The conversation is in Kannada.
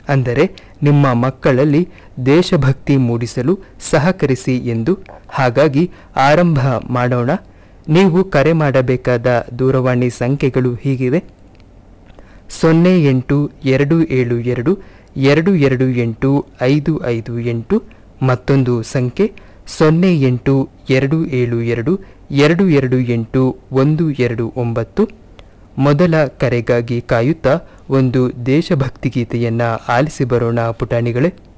ಅಂದರೆ ನಿಮ್ಮ ಮಕ್ಕಳಲ್ಲಿ ದೇಶಭಕ್ತಿ ಮೂಡಿಸಲು ಸಹಕರಿಸಿ ಎಂದು ಹಾಗಾಗಿ ಆರಂಭ ಮಾಡೋಣ ನೀವು ಕರೆ ಮಾಡಬೇಕಾದ ದೂರವಾಣಿ ಸಂಖ್ಯೆಗಳು ಹೀಗಿವೆ ಸೊನ್ನೆ ಎಂಟು ಎರಡು ಏಳು ಎರಡು ಎರಡು ಎರಡು ಎಂಟು ಐದು ಐದು ಎಂಟು ಮತ್ತೊಂದು ಸಂಖ್ಯೆ ಸೊನ್ನೆ ಎಂಟು ಎರಡು ಏಳು ಎರಡು ಎರಡು ಎರಡು ಎಂಟು ಒಂದು ಎರಡು ಒಂಬತ್ತು ಮೊದಲ ಕರೆಗಾಗಿ ಕಾಯುತ್ತಾ ಒಂದು ದೇಶಭಕ್ತಿ ಗೀತೆಯನ್ನ ಆಲಿಸಿ ಬರೋಣ ಪುಟಾಣಿಗಳೇ